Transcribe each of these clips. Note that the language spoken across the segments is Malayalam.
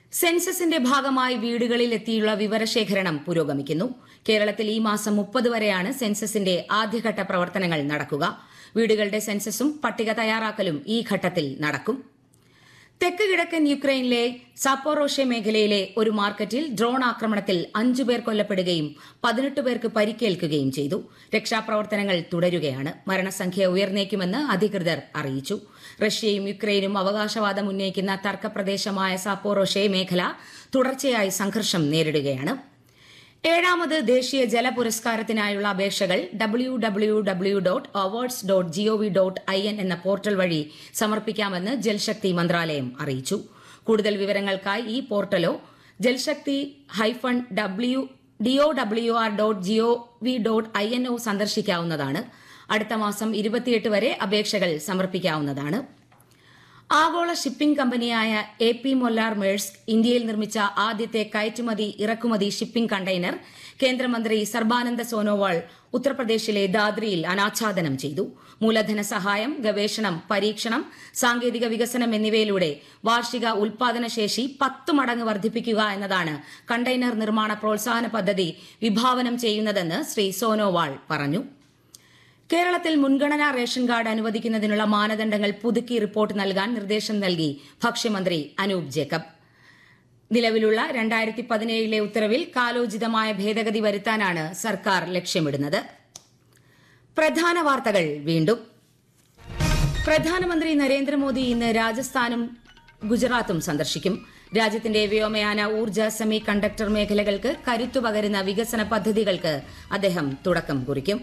സെൻസസിന്റെ ഭാഗമായി വീടുകളിൽ എത്തിയുള്ള വിവരശേഖരണം പുരോഗമിക്കുന്നു കേരളത്തിൽ ഈ മാസം മുപ്പത് വരെയാണ് സെൻസസിന്റെ ആദ്യഘട്ട പ്രവർത്തനങ്ങൾ നടക്കുക വീടുകളുടെ സെൻസസും പട്ടിക തയ്യാറാക്കലും ഈ ഘട്ടത്തിൽ നടക്കും തെക്ക് കിഴക്കൻ യുക്രൈനിലെ സാപ്പോറോഷെ മേഖലയിലെ ഒരു മാർക്കറ്റിൽ ഡ്രോൺ ആക്രമണത്തിൽ അഞ്ചു പേർ കൊല്ലപ്പെടുകയും പതിനെട്ട് പേർക്ക് പരിക്കേൽക്കുകയും ചെയ്തു രക്ഷാപ്രവർത്തനങ്ങൾ തുടരുകയാണ് മരണസംഖ്യ ഉയർന്നേക്കുമെന്ന് അധികൃതർ അറിയിച്ചു റഷ്യയും യുക്രൈനും അവകാശവാദം ഉന്നയിക്കുന്ന തർക്കപ്രദേശമായ സാപ്പോറോഷെ മേഖല തുടർച്ചയായി സംഘർഷം നേരിടുകയാണ് ഏഴാമത് ദേശീയ ജല പുരസ്കാരത്തിനായുള്ള അപേക്ഷകൾ W W W dot awards dot GOV dot I N എന്ന പോർട്ടൽ വഴി സമർപ്പിക്കാമെന്ന് ജൽശക്തി മന്ത്രാലയം അറിയിച്ചു കൂടുതൽ വിവരങ്ങൾക്കായി ഈ പോർട്ടലോ Jalshakti hyphen W DO W R dot GOV dot I N ഒ സന്ദർശിക്കാവുന്നതാണ് അടുത്ത മാസം ഇരുപത്തിയെട്ട് വരെ അപേക്ഷകൾ സമർപ്പിക്കാവുന്നതാണ് ആഗോള ഷിപ്പിംഗ് കമ്പനിയായ എ പി മൊല്ലാർ മേഴ്സ്ക് ഇന്ത്യയിൽ നിർമ്മിച്ച ആദ്യത്തെ കയറ്റുമതി ഇറക്കുമതി ഷിപ്പിംഗ് കണ്ടെയ്നർ കേന്ദ്രമന്ത്രി സർബാനന്ദ സോനോവാൾ ഉത്തർപ്രദേശിലെ ദാദ്രിയിൽ അനാച്ഛാദനം ചെയ്തു മൂലധന സഹായം ഗവേഷണം പരീക്ഷണം സാങ്കേതിക വികസനം എന്നിവയിലൂടെ വാർഷിക ഉൽപാദന ശേഷി പത്ത് മടങ്ങ് വർദ്ധിപ്പിക്കുക എന്നതാണ് കണ്ടെയ്നർ നിർമ്മാണ പ്രോത്സാഹന പദ്ധതി വിഭാവനം ചെയ്യുന്നതെന്ന് ശ്രീ സോനോവാൾ പറഞ്ഞു കേരളത്തിൽ മുൻഗണനാ റേഷൻ കാർഡ് അനുവദിക്കുന്നതിനുള്ള മാനദണ്ഡങ്ങൾ പുതുക്കി റിപ്പോർട്ട് നൽകാൻ നിർദ്ദേശം നൽകി ഭക്ഷ്യമന്ത്രി അനൂപ് ജേക്കബ് നിലവിലുള്ള രണ്ടായിരത്തി പതിനേഴിലെ ഉത്തരവിൽ കാലോചിതമായ ഭേദഗതി വരുത്താനാണ് സർക്കാർ ലക്ഷ്യമിടുന്നത് പ്രധാന വാർത്തകൾ വീണ്ടും പ്രധാനമന്ത്രി നരേന്ദ്രമോദി ഇന്ന് രാജസ്ഥാനും ഗുജറാത്തും സന്ദർശിക്കും രാജ്യത്തിന്റെ വ്യോമയാന ഊർജ്ജ സെമി കണ്ടക്ടർ മേഖലകൾക്ക് കരുത്തു പകരുന്ന വികസന പദ്ധതികൾക്ക് അദ്ദേഹം തുടക്കം കുറിക്കും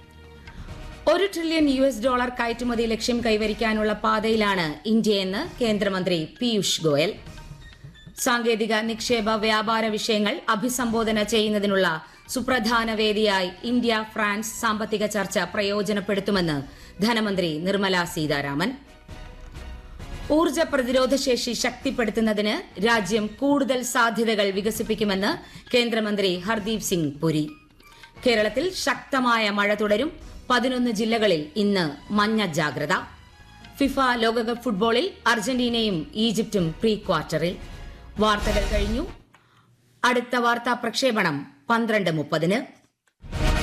ഒരു ട്രില്യൺ യു എസ് ഡോളർ കയറ്റുമതി ലക്ഷ്യം കൈവരിക്കാനുള്ള പാതയിലാണ് ഇന്ത്യയെന്ന് കേന്ദ്രമന്ത്രി പീയൂഷ് ഗോയൽ സാങ്കേതിക നിക്ഷേപ വ്യാപാര വിഷയങ്ങൾ അഭിസംബോധന ചെയ്യുന്നതിനുള്ള സുപ്രധാന വേദിയായി ഇന്ത്യ ഫ്രാൻസ് സാമ്പത്തിക ചർച്ച പ്രയോജനപ്പെടുത്തുമെന്ന് ധനമന്ത്രി നിർമ്മല സീതാരാമൻ ഊർജ്ജ പ്രതിരോധ ശേഷി ശക്തിപ്പെടുത്തുന്നതിന് രാജ്യം കൂടുതൽ സാധ്യതകൾ വികസിപ്പിക്കുമെന്ന് കേന്ദ്രമന്ത്രി ഹർദീപ് സിംഗ് പുരി കേരളത്തിൽ ശക്തമായ മഴ തുടരും പതിനൊന്ന് ജില്ലകളിൽ ഇന്ന് മഞ്ഞ ജാഗ്രത ഫിഫ ലോകകപ്പ് ഫുട്ബോളിൽ അർജന്റീനയും ഈജിപ്തും പ്രീ ക്വാർട്ടറിൽ വാർത്തകൾ കഴിഞ്ഞു അടുത്ത വാർത്താ പ്രക്ഷേപണം പന്ത്രണ്ട് മുപ്പതിന്